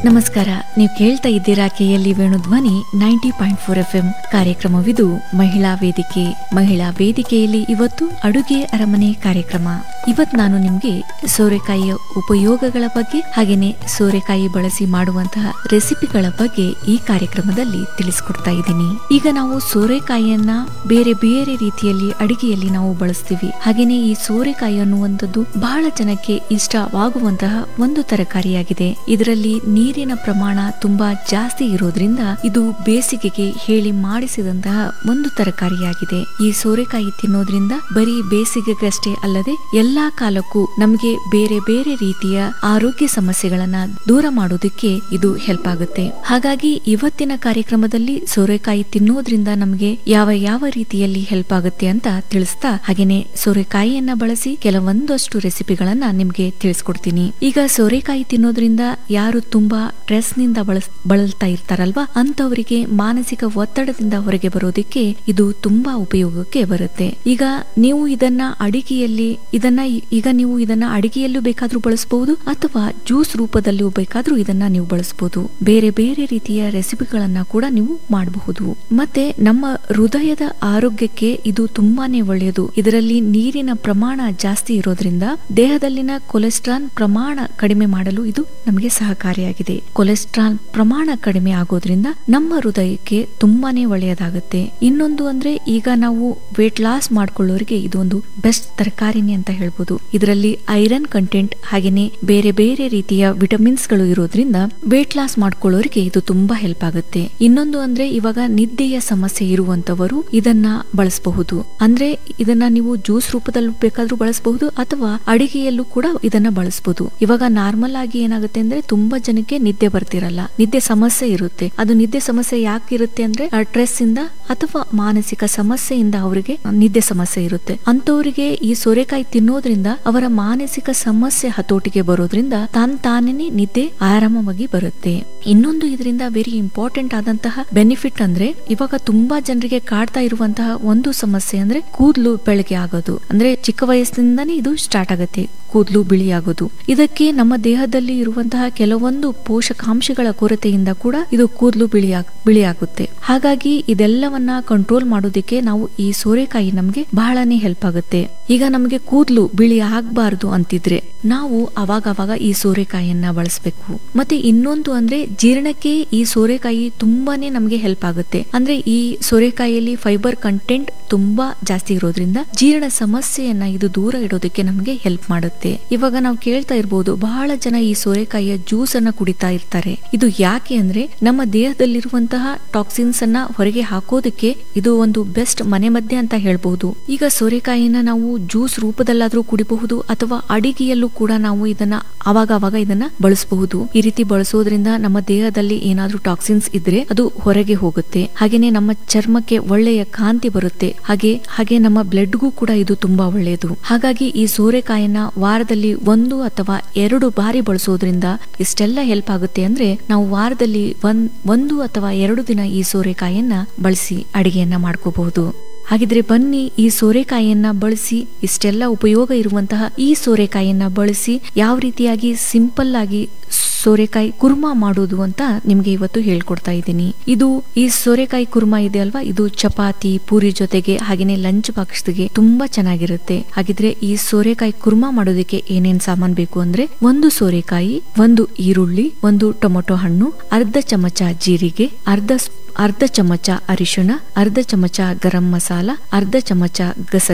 ನಮಸ್ಕಾರ ನೀವು ಕೇಳ್ತಾ ಇದ್ದೀರಾ KLE Venudhwani ninety point four F M ಕಾರ್ಯಕ್ರಮವಿದು ಮಹಿಳಾ ವೇದಿಕೆ ಮಹಿಳಾ ವೇದಿಕೆಯಲ್ಲಿ ಇವತ್ತು ಅಡುಗೆ ಅರಮನೆ ಕಾರ್ಯಕ್ರಮ ಇವತ್ ನಾನು ನಿಮ್ಗೆ ಸೋರೆಕಾಯಿಯ ಉಪಯೋಗಗಳ ಬಗ್ಗೆ ಹಾಗೇನೆ ಸೋರೆಕಾಯಿ ಬಳಸಿ ಮಾಡುವಂತಹ ರೆಸಿಪಿಗಳ ಬಗ್ಗೆ ಈ ಕಾರ್ಯಕ್ರಮದಲ್ಲಿ ತಿಳಿಸ್ಕೊಡ್ತಾ ಇದ್ದೀನಿ ಈಗ ನಾವು ಸೋರೆಕಾಯಿಯನ್ನ ಬೇರೆ ಬೇರೆ ರೀತಿಯಲ್ಲಿ ಅಡಿಗೆಯಲ್ಲಿ ನಾವು ಬಳಸ್ತೀವಿ ಹಾಗೇನೆ ಈ ಸೋರೆಕಾಯಿ ಅನ್ನುವಂಥದ್ದು ಬಹಳ ಜನಕ್ಕೆ ಇಷ್ಟವಾಗುವಂತಹ ಒಂದು ತರಕಾರಿಯಾಗಿದೆ ಇದರಲ್ಲಿ ನೀರಿನ ಪ್ರಮಾಣ ತುಂಬಾ ಜಾಸ್ತಿ ಇರೋದ್ರಿಂದ ಇದು ಬೇಸಿಗೆಗೆ ಹೇಳಿ ಮಾಡಿಸಿದಂತಹ ಒಂದು ತರಕಾರಿಯಾಗಿದೆ ಈ ಸೋರೆಕಾಯಿ ತಿನ್ನೋದ್ರಿಂದ ಬರೀ ಬೇಸಿಗೆಗಷ್ಟೇ ಅಲ್ಲದೆ ಎಲ್ಲಾ ಕಾಲಕ್ಕೂ ನಮಗೆ ಬೇರೆ ಬೇರೆ ರೀತಿಯ ಆರೋಗ್ಯ ಸಮಸ್ಯೆಗಳನ್ನ ದೂರ ಮಾಡೋದಕ್ಕೆ ಇದು ಹೆಲ್ಪ್ ಆಗುತ್ತೆ ಹಾಗಾಗಿ ಇವತ್ತಿನ ಕಾರ್ಯಕ್ರಮದಲ್ಲಿ ಸೋರೆಕಾಯಿ ತಿನ್ನೋದ್ರಿಂದ ನಮಗೆ ಯಾವ ಯಾವ ರೀತಿಯಲ್ಲಿ ಹೆಲ್ಪ್ ಆಗುತ್ತೆ ಅಂತ ತಿಳಿಸ್ತಾ ಹಾಗೇನೆ ಸೋರೆಕಾಯಿಯನ್ನ ಬಳಸಿ ಕೆಲವೊಂದಷ್ಟು ರೆಸಿಪಿಗಳನ್ನ ನಿಮ್ಗೆ ತಿಳಿಸ್ಕೊಡ್ತೀನಿ ಈಗ ಸೋರೆಕಾಯಿ ತಿನ್ನೋದ್ರಿಂದ ಯಾರು ತುಂಬಾ ಸ್ಟ್ರೆಸ್ ನಿಂದ ಬಳಸ್ ಬಳಲ್ತಾ ಇರ್ತಾರಲ್ವಾ ಅಂತವರಿಗೆ ಮಾನಸಿಕ ಒತ್ತಡದಿಂದ ಹೊರಗೆ ಬರೋದಕ್ಕೆ ಇದು ತುಂಬಾ ಉಪಯೋಗಕ್ಕೆ ಬರುತ್ತೆ ಈಗ ನೀವು ಇದನ್ನ ಅಡಿಗೆಯಲ್ಲಿ ಇದನ್ನ ಈಗ ನೀವು ಇದನ್ನ ಅಡಿಗೆಯಲ್ಲೂ ಬೇಕಾದ್ರೂ ಬಳಸಬಹುದು ಅಥವಾ ಜ್ಯೂಸ್ ರೂಪದಲ್ಲೂ ಬೇಕಾದ್ರೂ ಇದನ್ನ ನೀವು ಬಳಸಬಹುದು ಬೇರೆ ಬೇರೆ ರೀತಿಯ ರೆಸಿಪಿಗಳನ್ನ ಕೂಡ ನೀವು ಮಾಡಬಹುದು ಮತ್ತೆ ನಮ್ಮ ಹೃದಯದ ಆರೋಗ್ಯಕ್ಕೆ ಇದು ತುಂಬಾನೇ ಒಳ್ಳೆಯದು ಇದರಲ್ಲಿ ನೀರಿನ ಪ್ರಮಾಣ ಜಾಸ್ತಿ ಇರೋದ್ರಿಂದ ದೇಹದಲ್ಲಿನ ಕೊಲೆಸ್ಟ್ರಾಲ್ ಪ್ರಮಾಣ ಕಡಿಮೆ ಮಾಡಲು ಇದು ನಮಗೆ ಸಹಕಾರಿಯಾಗಿದೆ ಕೊಲೆಸ್ಟ್ರಾಲ್ ಪ್ರಮಾಣ ಕಡಿಮೆ ಆಗೋದ್ರಿಂದ ನಮ್ಮ ಹೃದಯಕ್ಕೆ ತುಂಬಾನೇ ಒಳ್ಳೆಯದಾಗುತ್ತೆ ಇನ್ನೊಂದು ಅಂದ್ರೆ ಈಗ ನಾವು ವೇಟ್ ಲಾಸ್ ಮಾಡ್ಕೊಳ್ಳೋರಿಗೆ ಇದೊಂದು ಬೆಸ್ಟ್ ತರಕಾರಿನೇ ಅಂತ ಹೇಳ್ಬೋದು ಇದರಲ್ಲಿ ಐರನ್ ಕಂಟೆಂಟ್ ಹಾಗೇನೆ ಬೇರೆ ಬೇರೆ ರೀತಿಯ ವಿಟಮಿನ್ಸ್ ಗಳು ಇರೋದ್ರಿಂದ ವೇಟ್ ಲಾಸ್ ಮಾಡ್ಕೊಳ್ಳೋರಿಗೆ ಇದು ತುಂಬಾ ಹೆಲ್ಪ್ ಆಗುತ್ತೆ ಇನ್ನೊಂದು ಅಂದ್ರೆ ಇವಾಗ ನಿದ್ದೆಯ ಸಮಸ್ಯೆ ಇರುವಂತವರು ಇದನ್ನ ಬಳಸಬಹುದು ಅಂದ್ರೆ ಇದನ್ನ ನೀವು ಜ್ಯೂಸ್ ರೂಪದಲ್ಲಿ ಬೇಕಾದ್ರೂ ಬಳಸಬಹುದು ಅಥವಾ ಅಡಿಗೆಯಲ್ಲೂ ಕೂಡ ಇದನ್ನ ಬಳಸಬಹುದು ಇವಾಗ ನಾರ್ಮಲ್ ಆಗಿ ಏನಾಗುತ್ತೆ ಅಂದ್ರೆ ತುಂಬಾ ಜನಕ್ಕೆ ನಿದ್ದೆ ಬರ್ತಿರಲ್ಲ ನಿದ್ದೆ ಸಮಸ್ಯೆ ಇರುತ್ತೆ ಅದು ನಿದ್ದೆ ಸಮಸ್ಯೆ ಯಾಕೆ ಇರುತ್ತೆ ಅಂದ್ರೆ ಸ್ಟ್ರೆಸ್ ಇಂದ ಅಥವಾ ಮಾನಸಿಕ ಸಮಸ್ಯೆಯಿಂದ ಅವರಿಗೆ ನಿದ್ದೆ ಸಮಸ್ಯೆ ಇರುತ್ತೆ ಅಂತವರಿಗೆ ಈ ಸೋರೆಕಾಯಿ ತಿನ್ನೋದ್ರಿಂದ ಅವರ ಮಾನಸಿಕ ಸಮಸ್ಯೆ ಹತೋಟಿಗೆ ಬರೋದ್ರಿಂದ ತಾನ್ ತಾನೇ ನಿದ್ದೆ ಆರಾಮವಾಗಿ ಬರುತ್ತೆ ಇನ್ನೊಂದು ಇದರಿಂದ ವೆರಿ ಇಂಪಾರ್ಟೆಂಟ್ ಆದಂತಹ ಬೆನಿಫಿಟ್ ಅಂದ್ರೆ ಇವಾಗ ತುಂಬಾ ಜನರಿಗೆ ಕಾಡ್ತಾ ಇರುವಂತಹ ಒಂದು ಸಮಸ್ಯೆ ಅಂದ್ರೆ ಕೂದಲು ಬೆಳಗ್ಗೆ ಆಗೋದು ಅಂದ್ರೆ ಚಿಕ್ಕ ವಯಸ್ಸಿನಿಂದಾನೇ ಇದು ಸ್ಟಾರ್ಟ್ ಆಗುತ್ತೆ ಕೂದಲು ಬಿಳಿ ಆಗೋದು ಇದಕ್ಕೆ ನಮ್ಮ ದೇಹದಲ್ಲಿ ಇರುವಂತಹ ಕೆಲವೊಂದು ಪೋಷಕಾಂಶಗಳ ಕೊರತೆಯಿಂದ ಕೂಡ ಇದು ಕೂದಲು ಬಿಳಿ ಬಿಳಿ ಆಗುತ್ತೆ ಹಾಗಾಗಿ ಇದೆಲ್ಲವನ್ನ ಕಂಟ್ರೋಲ್ ಮಾಡೋದಕ್ಕೆ ನಾವು ಈ ಸೋರೆಕಾಯಿ ನಮ್ಗೆ ಬಹಳನೇ ಹೆಲ್ಪ್ ಆಗುತ್ತೆ ಈಗ ನಮಗೆ ಕೂದಲು ಬಿಳಿ ಆಗ್ಬಾರ್ದು ಅಂತಿದ್ರೆ ನಾವು ಅವಾಗ ಅವಾಗ ಈ ಸೋರೆಕಾಯಿಯನ್ನ ಬಳಸಬೇಕು ಮತ್ತೆ ಇನ್ನೊಂದು ಅಂದ್ರೆ ಜೀರ್ಣಕ್ಕೆ ಈ ಸೋರೆಕಾಯಿ ತುಂಬಾನೇ ನಮಗೆ ಹೆಲ್ಪ್ ಆಗುತ್ತೆ ಅಂದ್ರೆ ಈ ಸೋರೆಕಾಯಿಯಲ್ಲಿ ಫೈಬರ್ ಕಂಟೆಂಟ್ ತುಂಬಾ ಜಾಸ್ತಿ ಇರೋದ್ರಿಂದ ಜೀರ್ಣ ಸಮಸ್ಯೆಯನ್ನ ಇದು ದೂರ ಇಡೋದಕ್ಕೆ ನಮಗೆ ಹೆಲ್ಪ್ ಮಾಡುತ್ತೆ ಇವಾಗ ನಾವು ಕೇಳ್ತಾ ಇರ್ಬೋದು ಬಹಳ ಜನ ಈ ಸೋರೆಕಾಯಿಯ ಜ್ಯೂಸ್ ಅನ್ನ ಕುಡಿತಾ ಇರ್ತಾರೆ ಇದು ಯಾಕೆ ಅಂದ್ರೆ ನಮ್ಮ ದೇಹದಲ್ಲಿರುವಂತಹ ಟಾಕ್ಸಿನ್ಸ್ ಅನ್ನ ಹೊರಗೆ ಹಾಕೋದಕ್ಕೆ ಇದು ಒಂದು ಬೆಸ್ಟ್ ಮನೆ ಮದ್ದೆ ಅಂತ ಹೇಳ್ಬಹುದು ಈಗ ಸೋರೆಕಾಯಿನ ನಾವು ಜ್ಯೂಸ್ ರೂಪದಲ್ಲಾದ್ರೂ ಕುಡಿಬಹುದು ಅಥವಾ ಅಡಿಗೆಯಲ್ಲೂ ಕೂಡ ನಾವು ಇದನ್ನ ಅವಾಗ ಅವಾಗ ಇದನ್ನ ಬಳಸಬಹುದು ಈ ರೀತಿ ಬಳಸೋದ್ರಿಂದ ನಮ್ಮ ದೇಹದಲ್ಲಿ ಏನಾದ್ರೂ ಟಾಕ್ಸಿನ್ಸ್ ಇದ್ರೆ ಅದು ಹೊರಗೆ ಹೋಗುತ್ತೆ ಹಾಗೇನೆ ನಮ್ಮ ಚರ್ಮಕ್ಕೆ ಒಳ್ಳೆಯ ಕಾಂತಿ ಬರುತ್ತೆ ಹಾಗೆ ಹಾಗೆ ನಮ್ಮ ಬ್ಲಡ್ಗೂ ಕೂಡ ಇದು ತುಂಬಾ ಒಳ್ಳೆಯದು ಹಾಗಾಗಿ ಈ ಸೋರೆಕಾಯಿನ ವಾರದಲ್ಲಿ ಒಂದು ಅಥವಾ ಎರಡು ಬಾರಿ ಬಳಸೋದ್ರಿಂದ ಇಷ್ಟೆಲ್ಲ ಹೆಲ್ಪ್ ಆಗುತ್ತೆ ಅಂದ್ರೆ ನಾವು ವಾರದಲ್ಲಿ ಒಂದ್ ಒಂದು ಅಥವಾ ಎರಡು ದಿನ ಈ ಸೋರೆಕಾಯಿಯನ್ನ ಬಳಸಿ ಅಡಿಗೆಯನ್ನ ಮಾಡ್ಕೋಬಹುದು ಹಾಗಿದ್ರೆ ಬನ್ನಿ ಈ ಸೋರೆಕಾಯಿಯನ್ನ ಬಳಸಿ ಇಷ್ಟೆಲ್ಲ ಉಪಯೋಗ ಇರುವಂತಹ ಈ ಸೋರೆಕಾಯಿಯನ್ನ ಬಳಸಿ ಯಾವ ರೀತಿಯಾಗಿ ಸಿಂಪಲ್ ಆಗಿ ಸೋರೆಕಾಯಿ ಕುರ್ಮಾ ಮಾಡೋದು ಅಂತ ನಿಮ್ಗೆ ಇವತ್ತು ಹೇಳ್ಕೊಡ್ತಾ ಇದ್ದೀನಿ ಇದು ಈ ಸೋರೆಕಾಯಿ ಕುರ್ಮಾ ಇದೆ ಅಲ್ವಾ ಇದು ಚಪಾತಿ ಪೂರಿ ಜೊತೆಗೆ ಹಾಗೇನೆ ಲಂಚ್ ಬಾಕ್ಸ್ಗೆ ತುಂಬಾ ಚೆನ್ನಾಗಿರುತ್ತೆ ಹಾಗಿದ್ರೆ ಈ ಸೋರೆಕಾಯಿ ಕುರ್ಮಾ ಮಾಡೋದಕ್ಕೆ ಏನೇನ್ ಸಾಮಾನ್ ಬೇಕು ಅಂದ್ರೆ ಒಂದು ಸೋರೆಕಾಯಿ ಒಂದು ಈರುಳ್ಳಿ ಒಂದು ಟೊಮೊಟೊ ಹಣ್ಣು ಅರ್ಧ ಚಮಚ ಜೀರಿಗೆ ಅರ್ಧ ಅರ್ಧ ಚಮಚ ಅರಿಶಿಣ ಅರ್ಧ ಚಮಚ ಗರಂ ಮಸಾಲ ಅರ್ಧ ಚಮಚ ಗಸ